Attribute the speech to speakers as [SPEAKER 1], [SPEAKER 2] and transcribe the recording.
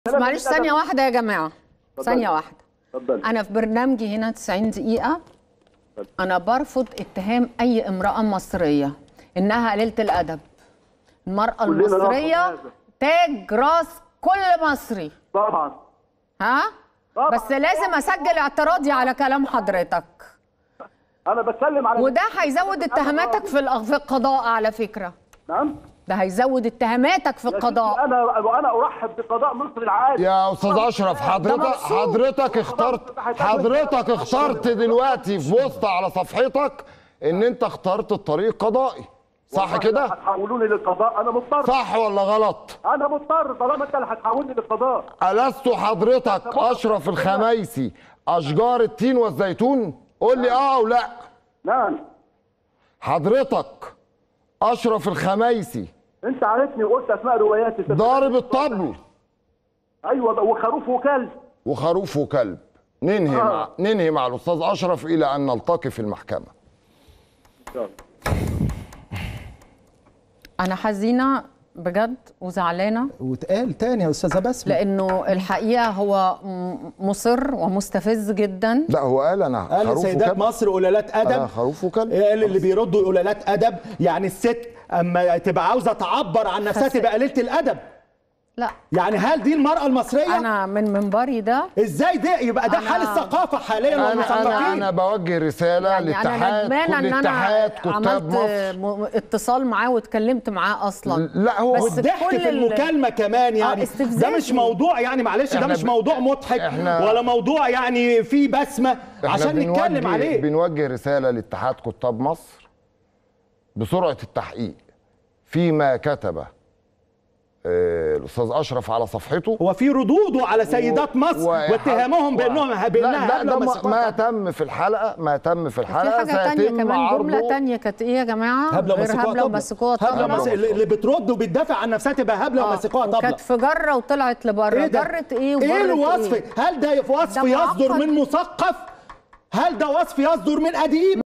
[SPEAKER 1] معلش ثانية واحدة يا جماعة
[SPEAKER 2] اتفضلي.
[SPEAKER 1] ثانية واحدة
[SPEAKER 2] اتفضل
[SPEAKER 1] أنا في برنامجي هنا 90 دقيقة أنا برفض اتهام أي امرأة مصرية إنها قليلة الأدب المرأة
[SPEAKER 2] كلنا نرفض
[SPEAKER 1] المصرية
[SPEAKER 2] هذا.
[SPEAKER 1] تاج راس كل مصري
[SPEAKER 2] طبعا
[SPEAKER 1] ها
[SPEAKER 2] طبعاً.
[SPEAKER 1] بس لازم أسجل اعتراضي على كلام حضرتك
[SPEAKER 2] انا بتكلم على
[SPEAKER 1] وده هيزود اتهاماتك في الأغ- في القضاء على فكرة
[SPEAKER 2] نعم
[SPEAKER 1] ده هيزود اتهاماتك في
[SPEAKER 2] يا ستي
[SPEAKER 1] القضاء
[SPEAKER 2] انا وانا ارحب بقضاء مصر العادي
[SPEAKER 3] يا استاذ اشرف حضرتك
[SPEAKER 1] مبسوط.
[SPEAKER 3] حضرتك اخترت حضرتك اخترت دلوقتي في بوست على صفحتك ان انت اخترت الطريق القضائي صح كده
[SPEAKER 2] هتحولوني للقضاء انا مضطر
[SPEAKER 3] صح ولا غلط
[SPEAKER 2] انا مضطر طالما انت اللي هتحولني للقضاء
[SPEAKER 3] ألست حضرتك اشرف الخميسي اشجار التين والزيتون قول لي اه او لا
[SPEAKER 2] نعم
[SPEAKER 3] حضرتك اشرف الخميسي
[SPEAKER 2] انت عارفني وقلت اسماء رواياتي
[SPEAKER 3] ضارب الطبل
[SPEAKER 2] ايوه وخروف وكلب
[SPEAKER 3] وخروف وكلب ننهي
[SPEAKER 2] آه.
[SPEAKER 3] مع ننهي مع الاستاذ اشرف الى ان نلتقي في المحكمه
[SPEAKER 2] ان شاء الله
[SPEAKER 1] أنا حزينة بجد وزعلانة
[SPEAKER 4] واتقال تاني يا استاذه بسمه
[SPEAKER 1] لانه الحقيقه هو م- مصر ومستفز جدا
[SPEAKER 3] لا هو قال انا
[SPEAKER 4] قال
[SPEAKER 3] خروف
[SPEAKER 4] سيدات
[SPEAKER 3] وكلب
[SPEAKER 4] مصر قلالات ادب
[SPEAKER 3] أنا خروف وكلب.
[SPEAKER 4] قال اللي بيردوا قلالات ادب يعني الست اما تبقى عاوزه تعبر عن نفسها
[SPEAKER 1] خس-
[SPEAKER 4] تبقى قليله الادب
[SPEAKER 1] لا
[SPEAKER 4] يعني هل دي المراه المصريه
[SPEAKER 1] انا من منبري ده
[SPEAKER 4] ازاي ده يبقى ده
[SPEAKER 1] أنا-
[SPEAKER 4] حال الثقافه حاليا
[SPEAKER 3] انا انا
[SPEAKER 4] والمثقفين
[SPEAKER 3] انا بوجه رساله
[SPEAKER 1] يعني انا
[SPEAKER 3] لاتحاد
[SPEAKER 1] ندمانه
[SPEAKER 3] كل
[SPEAKER 1] ان انا
[SPEAKER 3] اتحاد كتاب
[SPEAKER 1] عملت
[SPEAKER 3] مصر
[SPEAKER 1] م- اتصال معاه واتكلمت معاه اصلا
[SPEAKER 3] لا هو
[SPEAKER 1] بس
[SPEAKER 4] والضحك
[SPEAKER 1] كل
[SPEAKER 4] في
[SPEAKER 1] ال-
[SPEAKER 4] المكالمه كمان يعني
[SPEAKER 1] استفزازي.
[SPEAKER 4] ده مش موضوع يعني معلش ده
[SPEAKER 3] إحنا
[SPEAKER 4] مش
[SPEAKER 3] ب-
[SPEAKER 4] موضوع مضحك
[SPEAKER 3] إحنا-
[SPEAKER 4] ولا موضوع يعني فيه بسمه
[SPEAKER 3] احنا
[SPEAKER 4] عشان نتكلم
[SPEAKER 3] بنوجه-
[SPEAKER 4] عليه
[SPEAKER 3] بنوجه رساله لاتحاد كتاب مصر بسرعه التحقيق فيما كتبه آه، الاستاذ اشرف على صفحته
[SPEAKER 4] هو في ردوده على سيدات مصر
[SPEAKER 3] وح-
[SPEAKER 4] واتهامهم
[SPEAKER 3] و-
[SPEAKER 4] بانهم
[SPEAKER 3] لا
[SPEAKER 4] بانها
[SPEAKER 3] لا
[SPEAKER 4] هبله
[SPEAKER 3] ده ما,
[SPEAKER 4] ومسيحات.
[SPEAKER 3] ما تم في الحلقه ما تم في
[SPEAKER 1] في
[SPEAKER 3] الحلقه
[SPEAKER 1] حاجه تانية
[SPEAKER 3] سيتم
[SPEAKER 1] كمان جمله
[SPEAKER 3] عرضه
[SPEAKER 1] تانية كانت ايه يا جماعه
[SPEAKER 4] هبله
[SPEAKER 1] غير
[SPEAKER 4] ومسكوها
[SPEAKER 1] هبله
[SPEAKER 4] طبلة.
[SPEAKER 1] ومسكوها
[SPEAKER 4] هبله
[SPEAKER 1] طبلة
[SPEAKER 4] مس- اللي بترد وبتدافع عن نفسها تبقى هبله
[SPEAKER 1] آه،
[SPEAKER 4] ومسكوها طبله
[SPEAKER 1] وكانت في جره وطلعت لبره
[SPEAKER 4] ايه ده؟
[SPEAKER 1] جره ايه
[SPEAKER 4] ايه
[SPEAKER 1] وبره
[SPEAKER 4] الوصف
[SPEAKER 1] إيه؟
[SPEAKER 4] هل ده وصف
[SPEAKER 1] ده
[SPEAKER 4] يصدر
[SPEAKER 1] معقد.
[SPEAKER 4] من مثقف هل ده وصف يصدر من اديب